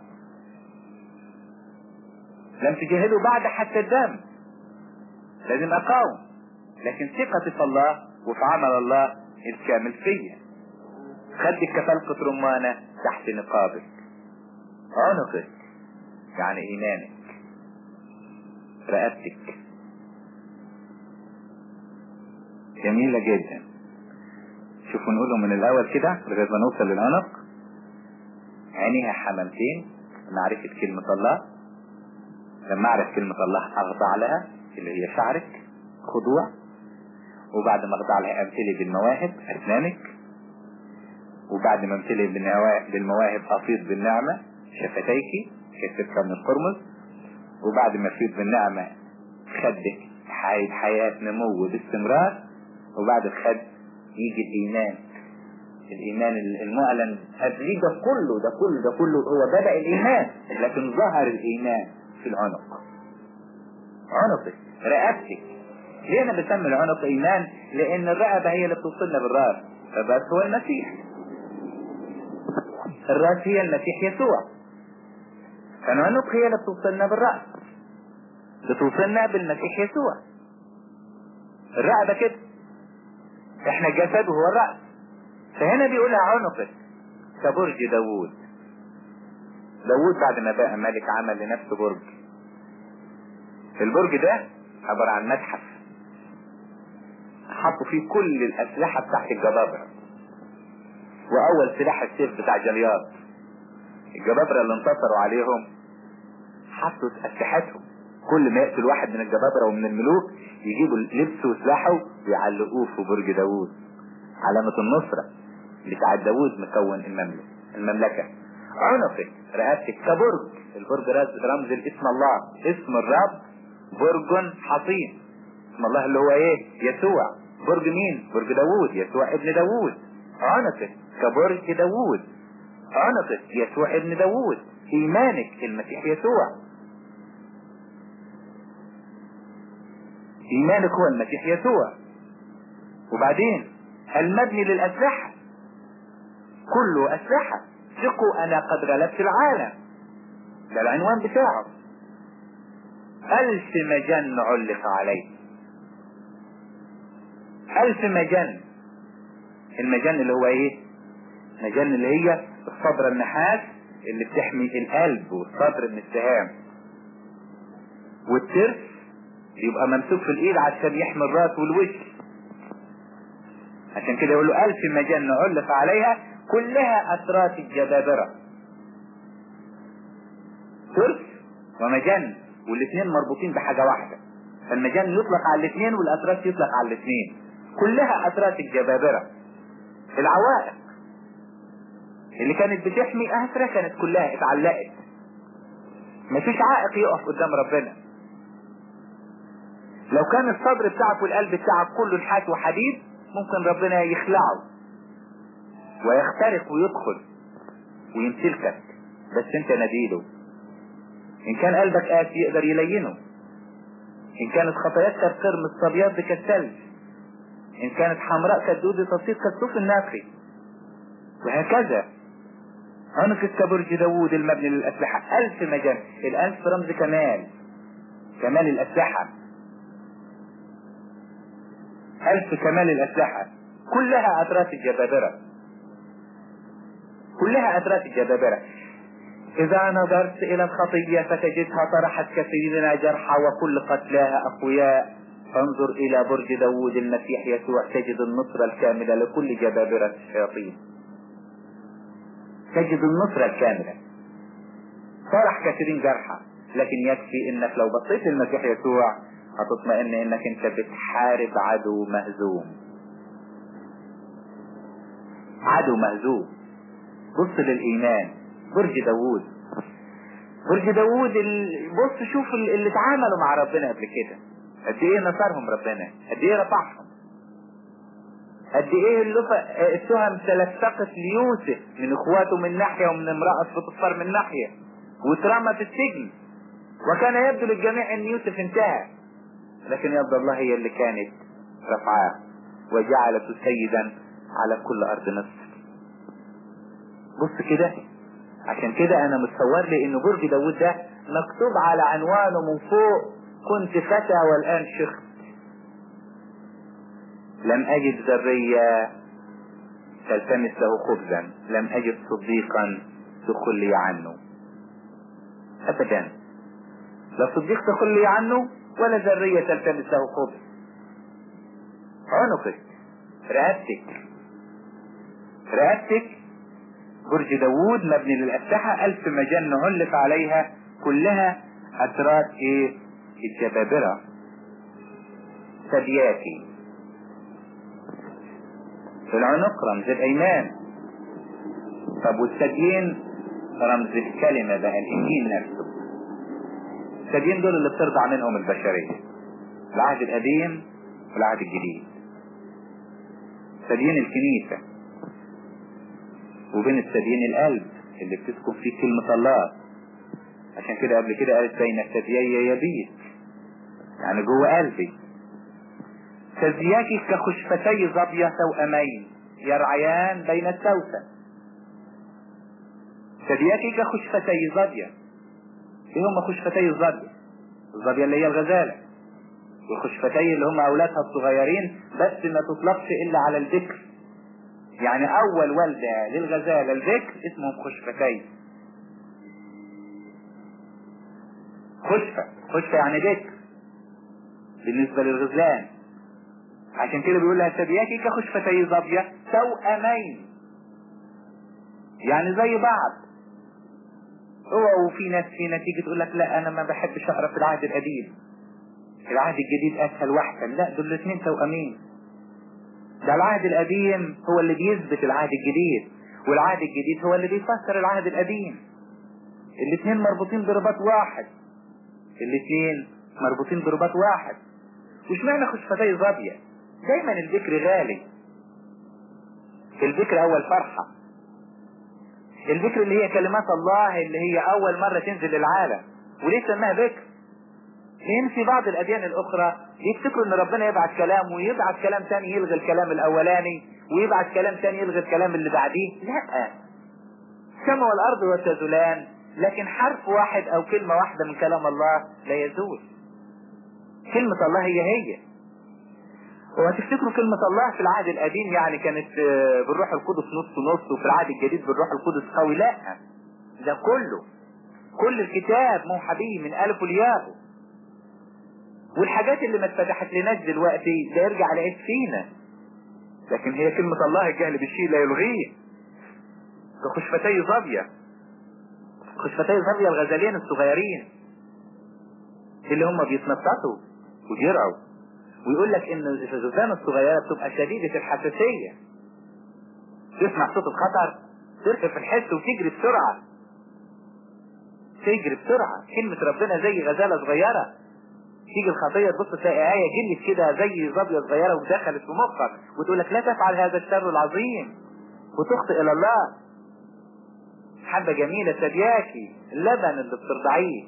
لم تجاهدوا بعد حتى الدم لازم اقاوم لكن ثقتي في الله وفي عمل الله الكامل فيا خدك كفلقة رمانة تحت نقابك عنقك يعني ايمانك رقبتك جميلة جدا شوفوا نقوله من الاول كده لغاية ما نوصل للعنق عينيها حمامتين معرفة كلمة الله لما اعرف كلمة الله اخضع لها اللي هي شعرك خضوع وبعد ما اخضع لها امتلي بالمواهب اسنانك وبعد ما امتلي بالمواهب افيض بالنعمة شفتيك كثيرك من القرمز وبعد ما افيض بالنعمة خدك حياة, حياة نمو باستمرار وبعد الخد يجي الايمان الايمان المعلن قبليه ده كله ده كله ده كله هو بدأ الايمان لكن ظهر الايمان في العنق عنقك رقبتك ليه انا بسمي العنق ايمان لان الرقبة هي اللي بتوصلنا بالراس الراس هو المسيح الراس هي المسيح يسوع فالعنق هي اللي بتوصلنا بالراس بتوصلنا بالمسيح يسوع الرقبة كده احنا الجسد وهو الرأس فهنا بيقولها عنقك كبرج داوود داوود بعد ما بقى ملك عمل لنفسه برج البرج ده عبارة عن متحف حطوا فيه كل الأسلحة بتاعت الجبابرة وأول سلاح السيف بتاع جليات الجبابرة اللي انتصروا عليهم حطوا أسلحتهم كل ما يقتل واحد من الجبابرة ومن الملوك يجيبوا لبسه وسلاحه ويعلقوه في برج داوود علامة النصرة بتاع داوود مكون المملكة المملكة عنقك رقبتك كبرج البرج رمز الاسم الله اسم الرب برج حصين اسم الله اللي هو ايه يسوع برج مين برج داوود يسوع ابن داوود عنقك كبرج داوود عنقك يسوع ابن داوود ايمانك المسيح يسوع ايمانك هو المسيح يسوع وبعدين المبني للاسلحة كله اسلحة ثقوا انا قد غلبت العالم ده العنوان بتاعه الف مجن علق عليه الف مجن المجن اللي هو ايه مجن اللي هي الصدر النحاس اللي بتحمي القلب والصدر من السهام والترس يبقى ممسوك في الايد عشان يحمي الراس والوش عشان كده يقول له الف مجن علق عليها كلها اثرات الجبابرة ترس ومجن والاثنين مربوطين بحاجة واحدة فالمجن يطلق على الاثنين والاثرات يطلق على الاثنين كلها اثرات الجبابرة العوائق اللي كانت بتحمي اثرة كانت كلها اتعلقت مفيش عائق يقف قدام ربنا لو كان الصدر بتاعك والقلب بتاعك كله نحاس وحديد ممكن ربنا يخلعه ويخترق ويدخل ويمسلكك بس انت نديله ان كان قلبك قاسي يقدر يلينه ان كانت خطاياك كالقرم الصبيات كالثلج ان كانت حمراء كالدود تصير كالصوف النافي وهكذا عنق كبرج داوود المبني للأسلحة ألف مجال الألف رمز كمال كمال الأسلحة ألف كمال الأسلحة كلها أتراس الجبابرة كلها أتراس الجبابرة إذا نظرت إلى الخطية فتجدها طرحت كثيرنا جرحى وكل قتلاها أقوياء انظر الى برج داوود المسيح يسوع تجد النصرة الكاملة لكل جبابرة الشياطين تجد النصرة الكاملة فرح كثيرين جرحى لكن يكفي انك لو بصيت للمسيح يسوع هتطمئن انك انت بتحارب عدو مهزوم عدو مهزوم بص للايمان برج داوود برج داوود بص شوف اللي اتعاملوا مع ربنا قبل كده قد ايه نصرهم ربنا قد ايه رفعهم قد ايه التهم تلفقت ليوسف من اخواته من ناحية ومن امرأة فطفر من ناحية واترمى في السجن وكان يبدو للجميع ان يوسف انتهى لكن يد الله هي اللي كانت رفعاه وجعلته سيدا على كل ارض مصر بص كده عشان كده انا متصور لي ان برج داوود ده مكتوب على عنوانه من فوق كنت فتى والان شخص لم اجد ذرية تلتمس له خبزا لم اجد صديقا تخلي عنه ابدا لا صديق تخلي عنه ولا ذرية تلتمس له خبز عنقك رقبتك رقبتك برج داوود مبني للأسلحة ألف مجن علق عليها كلها أتراك إيه الجبابرة ثدياتي في العنق رمز الأيمان طب والثديين رمز الكلمة بقى الإنجيل نفسه الثديين دول اللي بترضع منهم البشرية العهد القديم والعهد الجديد ثديين الكنيسة وبين الثديين القلب اللي بتسكن فيه كلمة الله عشان كده قبل كده قالت بين الثديي يبيت يعني جوه قلبي ثدياك كخشفتي ظبية توأمين يرعيان بين السوسة ثدياك كخشفتي ظبية ايه هم خشفتي الظبية الظبية اللي هي الغزالة والخشفتي اللي هم اولادها الصغيرين بس ما تطلقش الا على الذكر يعني اول والدة للغزالة الذكر اسمهم خشفتين خشفة خشفة يعني ذكر بالنسبة للغزلان عشان كده بيقول لها سبياكي كخشفتي ظبية توأمين يعني زي بعض هو وفي ناس فينا تيجي تقول لك لا انا ما بحبش اقرا في العهد القديم العهد الجديد اسهل واحسن لا دول الاثنين توأمين ده العهد القديم هو اللي بيثبت العهد الجديد والعهد الجديد هو اللي بيفسر العهد القديم الاثنين مربوطين برباط واحد الاثنين مربوطين برباط واحد وش معنى خشفتي ظابية دايما الذكر غالي الذكر اول فرحة الذكر اللي هي كلمات الله اللي هي اول مرة تنزل للعالم وليه سماها ذكر لان في بعض الاديان الاخرى يفتكروا ان ربنا يبعت كلام ويبعت كلام تاني يلغي الكلام الاولاني ويبعت كلام تاني يلغي الكلام اللي بعديه لا السماء والارض وتزولان لكن حرف واحد او كلمة واحدة من كلام الله لا يزول كلمة الله هي هي وهتفتكروا كلمة الله في العهد القديم يعني كانت بالروح القدس نص نص وفي العهد الجديد بالروح القدس قوي لا ده كله كل الكتاب موحى به من ألف لياء والحاجات اللي ما اتفتحت لناش دلوقتي ده يرجع لعيش فينا لكن هي كلمة الله الجهل بالشيء لا يلغيه كخشفتي ظبية خشفتي ظبية الغزالين الصغيرين اللي هم بيتنططوا ويرعوا ويقول لك ان الغزلان الصغيرة بتبقى شديدة الحساسية تسمع صوت الخطر تركب الحس وتجري بسرعة تجري بسرعة كلمة ربنا زي غزالة صغيرة تيجي الخطية تبص تلاقي آية جلت كده زي ظبية صغيرة ودخلت في مخك وتقول لك لا تفعل هذا الشر العظيم وتخطئ إلى الله حبة جميلة سبياكي اللبن اللي بترضعيه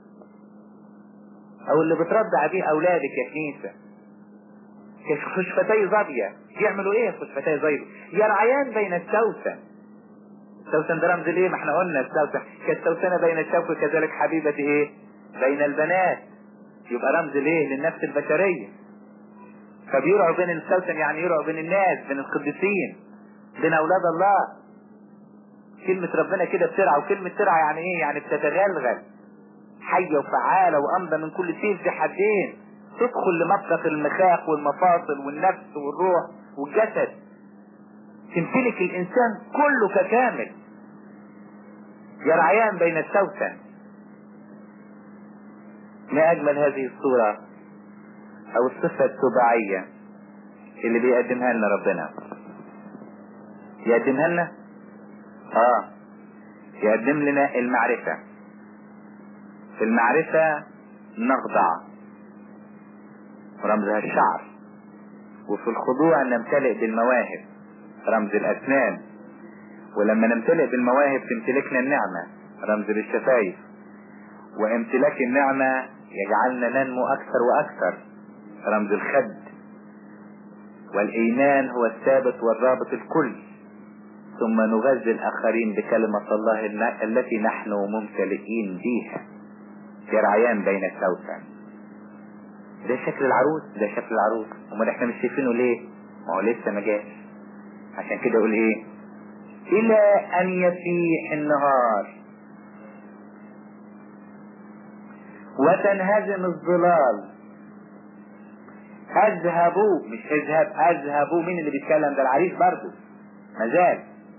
أو اللي بترضع بيه أولادك يا كنيسة خشفتي ظبية يعملوا ايه خشفتي ظبية يرعيان بين السوسن السوسن ده رمز ليه ما احنا قلنا السوسن كالسوسنة بين الشوك كذلك حبيبتي ايه بين البنات يبقى رمز ليه للنفس البشرية فبيرعوا بين السوسن يعني يرعوا بين الناس بين القديسين بين اولاد الله كلمة ربنا كده بترعى وكلمة ترعى يعني ايه يعني بتتغلغل حية وفعالة وامضى من كل سيف ذي حدين تدخل لمطلق المخاخ والمفاصل والنفس والروح والجسد تمتلك الانسان كله ككامل يرعيان بين السوسن ما اجمل هذه الصورة او الصفة السباعية اللي بيقدمها لنا ربنا يقدمها لنا اه يقدم لنا المعرفة في المعرفة نخضع رمزها الشعر وفي الخضوع نمتلئ بالمواهب رمز الأسنان ولما نمتلئ بالمواهب تمتلكنا النعمة رمز للشفايف وامتلاك النعمة يجعلنا ننمو أكثر وأكثر رمز الخد والإيمان هو الثابت والرابط الكل ثم نغذي الآخرين بكلمة الله التي نحن ممتلئين بها كرعيان بين السوسن ده شكل العروس ده شكل العروس امال احنا مش شايفينه ليه ما هو لسه ما جاش عشان كده اقول ايه الى ان يفيح النهار وتنهزم الظلال اذهبوا مش اذهب اذهبوا مين اللي بيتكلم ده العريس برضه مازال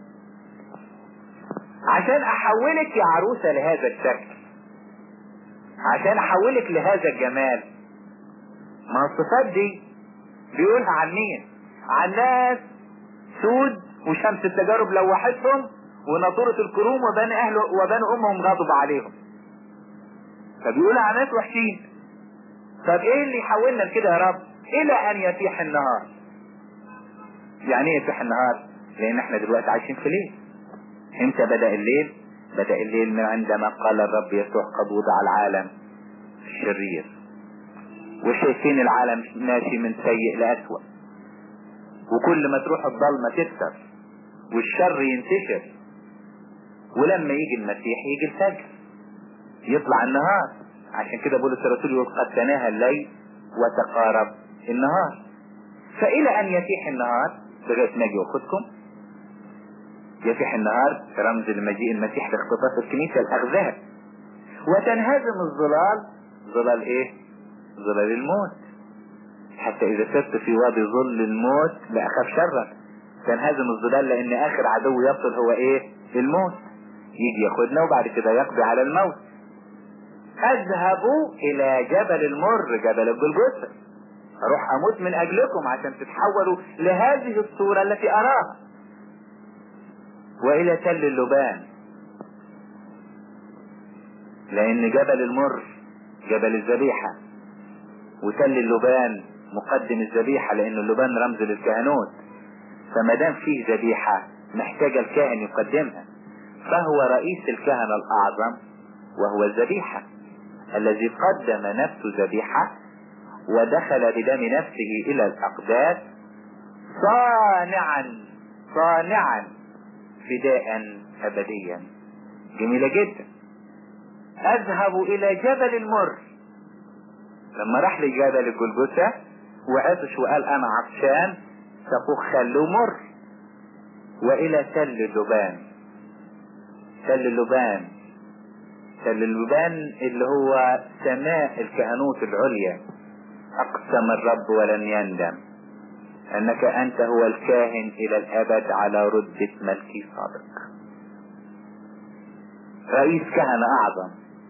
عشان احولك يا عروسة لهذا الشكل عشان احولك لهذا الجمال ما الصفات دي بيقولها عن مين عن ناس سود وشمس التجارب لوحتهم وناطورة الكروم وبني اهل وبني امهم غضب عليهم فبيقولها عن ناس وحشين طب ايه اللي يحولنا لكده يا رب الى ان يتيح النهار يعني ايه يتيح النهار لان احنا دلوقتي عايشين في ليل امتى بدأ الليل بدأ الليل من عندما قال الرب يسوع قد وضع العالم الشرير وشايفين العالم ماشي من سيء لأسوأ وكل ما تروح الضلمة تكثر والشر ينتشر ولما يجي المسيح يجي الفجر يطلع النهار عشان كده بولس الرسول يقول قد تناهى الليل وتقارب النهار فإلى أن يتيح النهار لغاية ما يجي وقتكم يتيح النهار رمز لمجيء المسيح لاختطاف الكنيسة الأغذاب وتنهزم الظلال ظلال ايه ظلال الموت حتى اذا سرت في وادي ظل الموت لاخاف شرا تنهزم الظلال لان اخر عدو يصل هو ايه الموت يجي ياخدنا وبعد كده يقضي على الموت اذهبوا الى جبل المر جبل الجلجثة اروح اموت من اجلكم عشان تتحولوا لهذه الصورة التي اراها والى تل اللبان لان جبل المر جبل الذبيحة وتل اللبان مقدم الذبيحة لان اللبان رمز للكهنوت فما دام فيه ذبيحة محتاج الكاهن يقدمها فهو رئيس الكهنة الاعظم وهو الذبيحة الذي قدم نفسه ذبيحة ودخل بدم نفسه الى الاقداس صانعا صانعا فداء ابديا جميلة جدا اذهب الى جبل المر لما راح لجبل الجلجثة وعطش وقال انا عطشان سقوه خلوه مر والى تل اللبان تل اللبان تل اللبان اللي هو سماء الكهنوت العليا اقسم الرب ولن يندم انك انت هو الكاهن الى الابد على رتبة ملكي صادق رئيس كهنة اعظم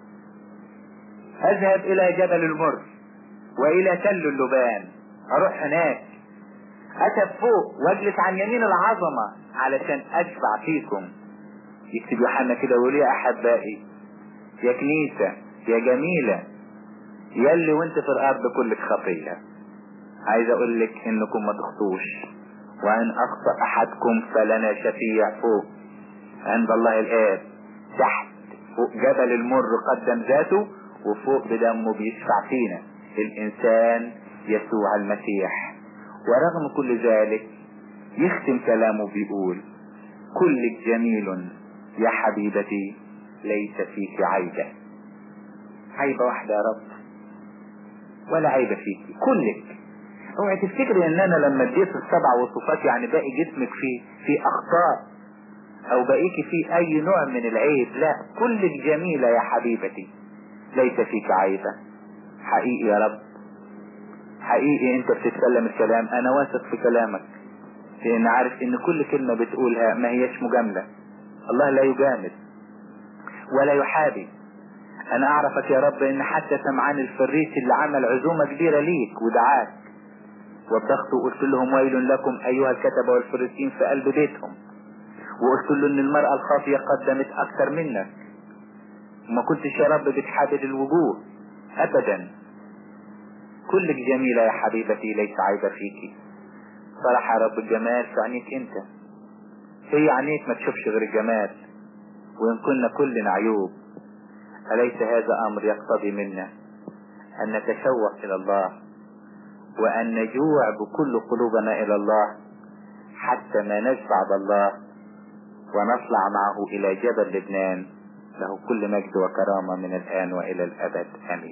اذهب الى جبل المر والى تل اللبان اروح هناك اتب فوق واجلس عن يمين العظمة علشان اشفع فيكم يكتب يوحنا كده ويقول يا احبائي يا كنيسة يا جميلة يلي وانت في الارض كلك خطية عايز اقول لك انكم ما تخطوش وان اخطأ احدكم فلنا شفيع فوق عند الله الاب تحت فوق جبل المر قدم ذاته وفوق بدمه بيشفع فينا الانسان يسوع المسيح ورغم كل ذلك يختم كلامه بيقول كلك جميل يا حبيبتي ليس فيك عيبة عيبة واحدة يا رب ولا عيبة فيك كلك اوعي تفتكري ان انا لما اديت السبع وصفات يعني باقي جسمك فيه في اخطاء او باقيكي فيه اي نوع من العيب لا كلك جميلة يا حبيبتي ليس فيك عيبة حقيقي يا رب حقيقي انت بتتكلم الكلام انا واثق في كلامك لان عارف ان كل كلمة بتقولها ما هيش مجاملة الله لا يجامل ولا يحابي انا اعرفك يا رب ان حتى سمعان الفريسي اللي عمل عزومة كبيرة ليك ودعاك وضغت وقلت لهم ويل لكم ايها الكتبة والفريسيين في قلب بيتهم وقلت له ان المرأة الخاطية قدمت اكثر منك وما كنتش يا رب بتحدد الوجوه ابدا كلك جميلة يا حبيبتي ليس عيبة فيكي صراحة يا رب الجمال في عينيك انت هي عينيك ما تشوفش غير الجمال وان كنا كلنا عيوب أليس هذا أمر يقتضي منا أن نتشوق إلى الله وأن نجوع بكل قلوبنا إلى الله حتى ما نشبع بالله ونطلع معه إلى جبل لبنان له كل مجد وكرامة من الآن وإلى الأبد آمين